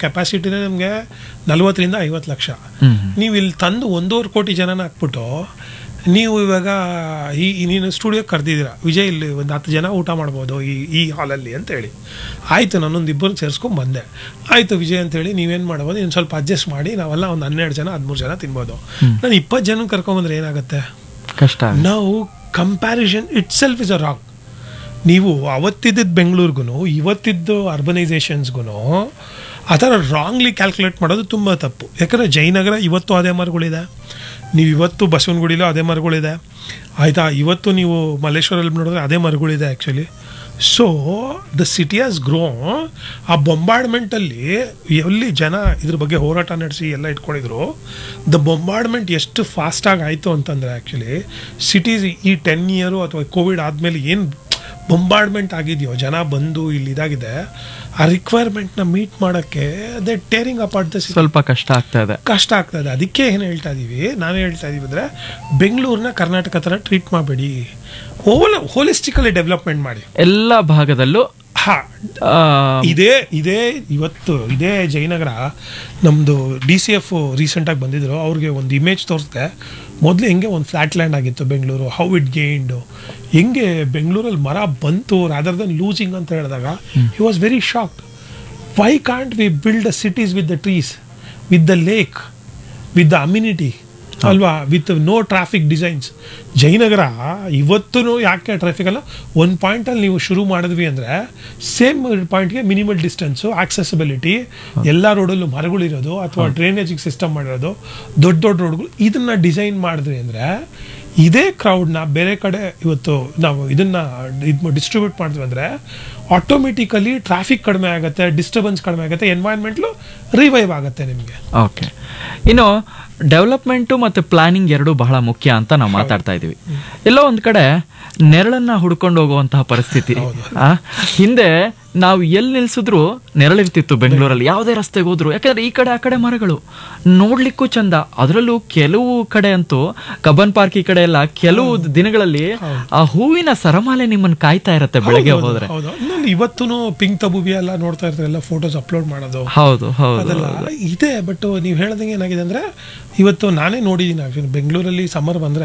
ಕೆಪಾಸಿಟಿನೇ ನಮಗೆ ನಲ್ವತ್ತರಿಂದ ಐವತ್ತು ಲಕ್ಷ ಹ್ಮ್ ನೀವು ಇಲ್ಲಿ ತಂದು ಒಂದೂವರೆ ಕೋಟಿ ಜನನ ಹಾಕ್ಬಿಟ್ಟು ನೀವು ಇವಾಗ ಈ ಈ ನೀನು ಸ್ಟುಡಿಯೋಗೆ ಕರೆದಿದ್ದೀರಾ ವಿಜಯ್ ಇಲ್ಲಿ ಒಂದು ಹತ್ತು ಜನ ಊಟ ಮಾಡ್ಬೋದು ಈ ಈ ಹಾಲಲ್ಲಿ ಅಂತ ಹೇಳಿ ಆಯಿತು ನಾನೊಂದು ಇಬ್ಬರು ಸೇರಿಸ್ಕೊಂಡು ಬಂದೆ ಆಯಿತು ವಿಜಯ್ ಅಂತೇಳಿ ನೀವೇನು ಮಾಡ್ಬೋದು ಇನ್ನು ಸ್ವಲ್ಪ ಅಡ್ಜಸ್ಟ್ ಮಾಡಿ ನಾವೆಲ್ಲ ಒಂದು ಹನ್ನೆರಡು ಜನ ಹದಿಮೂರು ಜನ ತಿನ್ಬೋದು ನಾನು ಇಪ್ಪತ್ತು ಜನ ಕರ್ಕೊಂಬಂದ್ರೆ ಏನಾಗುತ್ತೆ ಕಷ್ಟ ಆಗುತ್ತೆ. ನಾವು comparison itself is a wrong ನೀವು ಅವತ್ತಿದ್ದ ಬೆಂಗಳೂರಿಗೂ ಇವತ್ತಿದ್ದು ಅರ್ಬನೈಸೇಷನ್ಸ್ಗೂ ಆ ಥರ ರಾಂಗ್ಲಿ ಕ್ಯಾಲ್ಕುಲೇಟ್ ಮಾಡೋದು ತುಂಬ ತಪ್ಪು ಯಾಕಂದರೆ ಜಯನಗರ ಇವತ್ತು ಅದೇ ಮರಗಳಿದೆ ನೀವು ಇವತ್ತು ಬಸವನಗುಡಿಲೂ ಅದೇ ಮರಗಳಿದೆ ಆಯಿತಾ ಇವತ್ತು ನೀವು ಮಲ್ಲೇಶ್ವರಲ್ಲಿ ನೋಡಿದ್ರೆ ಅದೇ ಮರಗಳಿದೆ actually so the city has grow ಆ ಬೊಂಬಾರ್ಡ್ಮೆಂಟಲ್ಲಿ ಎಲ್ಲಿ ಜನ ಇದ್ರ ಬಗ್ಗೆ ಹೋರಾಟ ನಡೆಸಿ ಎಲ್ಲ ಇಟ್ಕೊಂಡಿದ್ರು ದ ಬೊಂಬಾರ್ಡ್ಮೆಂಟ್ ಎಷ್ಟು ಫಾಸ್ಟಾಗಿ ಆಯಿತು ಅಂತಂದರೆ ಆ್ಯಕ್ಚುಲಿ ಸಿಟೀಸ್ ಈ ಟೆನ್ ಇಯರು ಅಥವಾ ಕೋವಿಡ್ ಆದಮೇಲೆ ಏನು ಬೊಂಬಾರ್ಡ್ಮೆಂಟ್ ಆಗಿದೆಯೋ ಜನ ಬಂದು ಇಲ್ಲಿ ಇದಾಗಿದೆ ಆ ರಿಕ್ವೈರ್ಮೆಂಟ್ನ ಮೀಟ್ ಮಾಡೋಕ್ಕೆ they tearing apart the city ಸ್ವಲ್ಪ ಕಷ್ಟ ಆಗ್ತಾ ಇದೆ ಕಷ್ಟ ಆಗ್ತದೆ ಅದಕ್ಕೆ ಏನು ಹೇಳ್ತಾ ಇದ್ದೀವಿ ನಾನು ಹೇಳ್ತಾ ಇದ್ದೀವಿ ಅಂದರೆ ಬೆಂಗಳೂರನ್ನ ಕರ್ನಾಟಕ ಥರ ಟ್ರೀಟ್ ಮಾಡಬೇಡಿ ಹೋಲ್ ಹೋಲಿಸ್ಟಿಕಲಿ ಡೆವಲಪ್ಮೆಂಟ್ ಮಾಡಿ ಎಲ್ಲ ಭಾಗದಲ್ಲೂ ಹಾ ಆ, ಇದೇ ಇದೇ ಇವತ್ತು ಇದೇ ಜಯನಗರ ನಮ್ಮದು ಡಿ ಸಿ ಎಫ್ ರೀಸೆಂಟಾಗಿ ಬಂದಿದ್ರು ಅವ್ರಿಗೆ ಒಂದು ಇಮೇಜ್ ತೋರಿಸ್ದೆ ಮೊದಲು ಹೆಂಗೆ ಒಂದು ಫ್ಲಾಟ್ ಲ್ಯಾಂಡ್ ಆಗಿತ್ತು ಬೆಂಗಳೂರು ಹೌ ಇಟ್ ಗೇನ್ಡ್ ಹೆಂಗೆ ಬೆಂಗಳೂರಲ್ಲಿ ಮರ ಬಂತು ರಾದರ್ ದನ್ ಲೂಸಿಂಗ್ ಅಂತ ಹೇಳಿದಾಗ he was very shocked why can't we build a cities with the trees with the lake with the amenity ಅಲ್ವಾ with no traffic designs Jayanagar ಇವತ್ತೂ ಯಾಕೆ ಟ್ರಾಫಿಕ್ ಅಲ್ಲ ಒಂದು ಪಾಯಿಂಟಲ್ಲಿ ನೀವು ಶುರು ಮಾಡಿದ್ವಿ ಅಂದರೆ ಸೇಮ್ ಪಾಯಿಂಟ್ಗೆ ಮಿನಿಮಲ್ ಡಿಸ್ಟೆನ್ಸು ಆಕ್ಸೆಸಿಬಿಲಿಟಿ ಎಲ್ಲ ರೋಡಲ್ಲೂ ಮರಗಳಿರೋದು ಅಥವಾ ಡ್ರೈನೇಜಿಗೆ ಸಿಸ್ಟಮ್ ಮಾಡಿರೋದು ದೊಡ್ಡ ದೊಡ್ಡ ರೋಡ್ಗಳು ಇದನ್ನ ಡಿಸೈನ್ ಮಾಡಿದ್ರಿ ಅಂದರೆ ಇದೇ ಕ್ರೌಡ್ನ ಬೇರೆ ಕಡೆ ಇವತ್ತು ನಾವು ಇದನ್ನ ಇದು ಡಿಸ್ಟ್ರಿಬ್ಯೂಟ್ ಮಾಡಿದ್ವಿ ಅಂದರೆ ಆಟೋಮೆಟಿಕಲಿ ಟ್ರಾಫಿಕ್ ಕಡಿಮೆ ಆಗುತ್ತೆ ಡಿಸ್ಟರ್ಬೆನ್ಸ್ ಕಡಿಮೆ ಆಗುತ್ತೆ ಎನ್ವೈರ್ಮೆಂಟ್ಲು ರಿವೈವ್ ಆಗುತ್ತೆ ನಿಮಗೆ ಓಕೆ ಇನ್ನು ಡೆವಲಪ್ಮೆಂಟು ಮತ್ತು ಪ್ಲಾನಿಂಗ್ ಎರಡು ಬಹಳ ಮುಖ್ಯ ಅಂತ ನಾವು ಮಾತಾಡ್ತಾ ಇದೀವಿ ಎಲ್ಲೋ ಒಂದ್ ಕಡೆ ನೆರಳನ್ನ ಹುಡ್ಕೊಂಡು ಹೋಗುವಂತಹ ಪರಿಸ್ಥಿತಿ ಆ, ಹಿಂದೆ ನಾವು ಎಲ್ಲಿ ನಿಲ್ಸಿದ್ರು ನೆರಳಿರ್ತಿತ್ತು ಬೆಂಗಳೂರಲ್ಲಿ ಯಾವುದೇ ರಸ್ತೆಗೆ ಹೋದ್ರು ಯಾಕಂದ್ರೆ ಈ ಕಡೆ ಆ ಕಡೆ ಮರಗಳು ನೋಡ್ಲಿಕ್ಕೂ ಚಂದ ಅದರಲ್ಲೂ ಕೆಲವು ಕಡೆ ಅಂತೂ ಕಬ್ಬನ್ ಪಾರ್ಕ್ ಈ ಕಡೆ ಎಲ್ಲ ಕೆಲವು ದಿನಗಳಲ್ಲಿ ಆ ಹೂವಿನ ಸರಮಾಲೆ ನಿಮ್ಮನ್ನ ಕಾಯ್ತಾ ಇರತ್ತೆ ಬೆಳಗ್ಗೆ ಹೋದ್ರೆ ಹೌದು ಇನ್ನೊಂದು ಇವತ್ತು ಪಿಂಕ್ ತಬುಬಿ ಎಲ್ಲ ನೋಡ್ತಾ ಇರ್ತಾರೆ ಎಲ್ಲ ಫೋಟೋಸ್ ಅಪ್ಲೋಡ್ ಮಾಡೋದು ಹೌದು ಹೌದು ಅದೆಲ್ಲ ಇದೆ ಬಟ್ ನೀವು ಹೇಳ್ದಂಗೆ ಏನಾಗಿದೆ ಅಂದ್ರೆ ಇವತ್ತು ನಾನೇ ನೋಡಿದ್ದೀನಿ actually ಬೆಂಗಳೂರಲ್ಲಿ ಸಮ್ಮರ್ ಬಂದ್ರೆ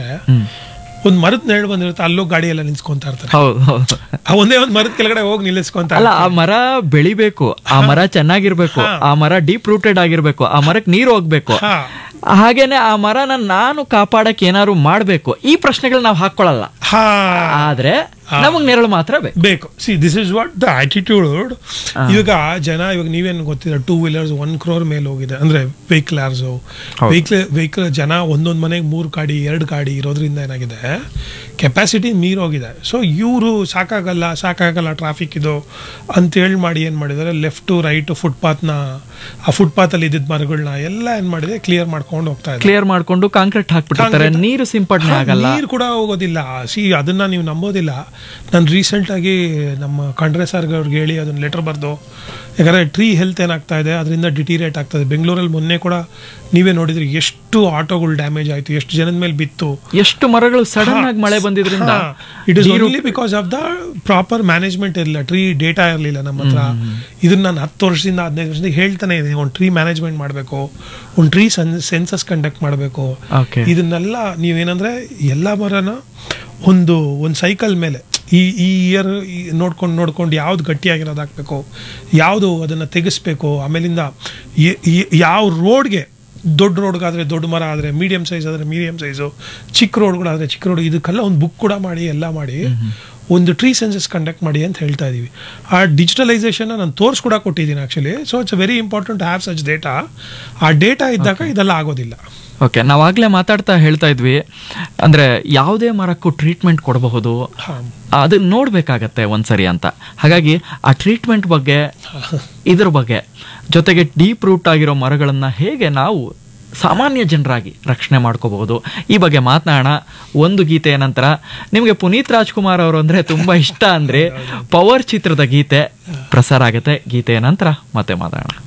ಒಂದ್ ಮರದ ನೆರಳು ಬಂದಿರುತ್ತೆ ಅಲ್ಲೋ ಗಾಡಿ ಎಲ್ಲ ನಿಲ್ಸ್ಕೊಂತಾ ಇರ್ತಾರೆ ಹೌದು ಹೌದು ಆ ಒಂದೇ ಒಂದ್ ಮರದ ಕೆಳಗಡೆ ಹೋಗಿ ನಿಲ್ಲಿಸ್ಕೊಂತ ಅಲ್ಲ ಆ ಮರ ಬೆಳಿಬೇಕು ಆ ಮರ ಚೆನ್ನಾಗಿರ್ಬೇಕು ಆ ಮರ ಡೀಪ್ ರೂಟೆಡ್ ಆಗಿರ್ಬೇಕು ಆ ಮರಕ್ಕೆ ನೀರು ಹೋಗ್ಬೇಕು ಹಾ. ಹಾಗೇನೆ ಆ ಮರನ ನಾನು ಕಾಪಾಡಕ್ ಏನಾದ್ರು ಮಾಡ್ಬೇಕು ಈ ಪ್ರಶ್ನೆಗಳು ನಾವು ಹಾಕೊಳ್ಳಲ್ಲ ಹಾ ಆದ್ರೆ ನಮಗ್ ನೆರಳು ಮಾತ್ರ ಬೇಕು ಬೇಕು see this is what the attitude ಇವಾಗ ಜನ ಇವಾಗ ನೀವೇನು ಗೊತ್ತಿದೆ ಟೂ ವೀಲರ್ಸ್ ಒನ್ ಕ್ರೋರ್ ಮೇಲೆ ಹೋಗಿದೆ ಅಂದ್ರೆ ವೆಹಿಕಲ್ ಯಾರ್ಸು ವೆಹಿಕಲ್ ವೆಹಿಕಲ್ ಜನ ಒಂದೊಂದು ಮನೆಗೆ ಮೂರು ಗಾಡಿ ಎರಡು ಗಾಡಿ ಇರೋದ್ರಿಂದ ಏನಾಗಿದೆ ಕೆಪಾಸಿಟಿ ಮೀರ್ ಹೋಗಿದೆ ಸೊ ಇವರು ಸಾಕಾಗಲ್ಲ ಸಾಕಾಗಲ್ಲ ಟ್ರಾಫಿಕ್ ಇದು ಅಂತೇಳಿ ಮಾಡಿ ಏನು ಮಾಡಿದ್ದಾರೆ ಲೆಫ್ಟು ರೈಟು ಫುಟ್ಪಾತ್ನ ಆ ಫುಟ್ಪಾತಲ್ಲಿ ಇದ್ದಿದ್ದ ಮರಗಳನ್ನ ಎಲ್ಲ ಏನು ಮಾಡಿದೆ ಕ್ಲಿಯರ್ ಮಾಡ್ಕೊಂಡು ಹೋಗ್ತಾ ಇದೆ ಕ್ಲಿಯರ್ ಮಾಡ್ಕೊಂಡು ಕಾಂಕ್ರೀಟ್ ಹಾಕ್ಬಿಟ್ಟಿರ್ತಾರೆ ನೀರು ಸಿಂಪಡಣೆ ಆಗಲ್ಲ ನೀರು ಕೂಡ ಹೋಗೋದಿಲ್ಲ ಸಿ ಅದನ್ನ ನೀವು ನಂಬೋದಿಲ್ಲ ನಾನು ರೀಸೆಂಟಾಗಿ ನಮ್ಮ ಖಂಡ್ರೆ ಸರ್ಗೆ ಅವ್ರಿಗೆ ಹೇಳಿ ಅದನ್ನ ಲೆಟರ್ ಬರೆದು ಯಾಕಂದರೆ ಟ್ರೀ ಹೆಲ್ತ್ ಏನಾಗ್ತಾ ಇದೆ ಅದರಿಂದ ಡಿಟೀರೇಟ್ ಆಗ್ತದೆ ಬೆಂಗಳೂರಲ್ಲಿ ಮೊನ್ನೆ ಕೂಡ ನೀವೇ ನೋಡಿದ್ರಿ ಎಷ್ಟು ಆಟೋಗಳು ಡ್ಯಾಮೇಜ್ ಆಯಿತು ಎಷ್ಟು ಜನದ ಮೇಲೆ ಬಿತ್ತು ಎಷ್ಟು ಮರಗಳು ಸಡನ್ ಆಗಿ ಮಳೆ ಬಂದಿದ್ರಿಂದ it is only because of the proper management ಇರಲಿಲ್ಲ ಟ್ರೀ ಡೇಟಾ ಇರಲಿಲ್ಲ ನಮ್ಮ ಹತ್ರ ಇದನ್ನ ನಾನು ಹತ್ತು ವರ್ಷದಿಂದ ಹದಿನೈದು ವರ್ಷದಿಂದ ಹೇಳ್ತಾನೆ ಇದ್ದೀನಿ ಒಂದು ಟ್ರೀ ಮ್ಯಾನೇಜ್ಮೆಂಟ್ ಮಾಡಬೇಕು ಒಂದು ಟ್ರೀ ಸೆನ್ಸಸ್ ಕಂಡಕ್ಟ್ ಮಾಡಬೇಕು ಓಕೆ ಇದನ್ನೆಲ್ಲ ನೀವೇನಂದ್ರೆ ಎಲ್ಲ ಮರನ ಒಂದು ಒಂದು ಸೈಕಲ್ ಮೇಲೆ ಈ ಈ ಇಯರ್ ನೋಡ್ಕೊಂಡು ನೋಡ್ಕೊಂಡು ಯಾವ್ದು ಗಟ್ಟಿಯಾಗಿರೋದು ಹಾಕ್ಬೇಕು ಯಾವುದು ಅದನ್ನು ತೆಗೆಸ್ಬೇಕು ಆಮೇಲಿಂದ ಯ- ಯ- ಯಾವ ರೋಡ್ಗೆ ದೊಡ್ಡ ರೋಡ್ಗಾದರೆ ದೊಡ್ಡ ಮರ ಆದರೆ ಮೀಡಿಯಮ್ ಸೈಜ್ ಆದರೆ ಮೀಡಿಯಮ್ ಸೈಜು ಚಿಕ್ಕ ರೋಡ್ಗಳಾದರೆ ಚಿಕ್ಕ ರೋಡ್ ಇದಕ್ಕೆಲ್ಲ ಒಂದು ಬುಕ್ ಕೂಡ ಮಾಡಿ ಎಲ್ಲ ಮಾಡಿ ಒಂದು ಟ್ರೀ ಸೆನ್ಸಸ್ ಕಂಡಕ್ಟ್ ಮಾಡಿ ಅಂತ ಹೇಳ್ತಾ ಇದೀವಿ ಆ ಡಿಜಿಟಲೈಸೇಷನ್ ನಾನು ತೋರ್ಸ್ ಕೂಡ ಕೊಟ್ಟಿದ್ದೀನಿ actually so it's very important have such data ಆ ಡೇಟಾ ಇದ್ದಾಗ ಇದೆಲ್ಲ ಆಗೋದಿಲ್ಲ ಓಕೆ ನಾವಾಗ್ಲೇ ಮಾತಾಡ್ತಾ ಹೇಳ್ತಾ ಇದ್ವಿ ಅಂದ್ರೆ ಯಾವುದೇ ಮರಕ್ಕೂ ಟ್ರೀಟ್ಮೆಂಟ್ ಕೊಡಬಹುದು ಹಾಂ ಅದು ನೋಡ್ಬೇಕಾಗತ್ತೆ ಒಂದ್ಸರಿ ಅಂತ ಹಾಗಾಗಿ ಆ ಟ್ರೀಟ್ಮೆಂಟ್ ಬಗ್ಗೆ ಇದ್ರ ಬಗ್ಗೆ ಜೊತೆಗೆ ಡೀಪ್ ರೂಟ್ ಆಗಿರೋ ಮರಗಳನ್ನ ಹೇಗೆ ನಾವು ಸಾಮಾನ್ಯ ಜನರಾಗಿ ರಕ್ಷಣೆ ಮಾಡ್ಕೋಬಹುದು ಈ ಬಗ್ಗೆ ಮಾತನಾಡೋಣ ಒಂದು ಗೀತೆಯ ನಂತರ ನಿಮಗೆ ಪುನೀತ್ ರಾಜ್ಕುಮಾರ್ ಅವರು ಅಂದ್ರೆ ತುಂಬಾ ಇಷ್ಟ ಅಂದ್ರೆ ಪವರ್ ಚಿತ್ರದ ಗೀತೆ ಪ್ರಸಾರ ಆಗುತ್ತೆ ಗೀತೆಯ ನಂತರ ಮತ್ತೆ ಮಾತಾಡೋಣ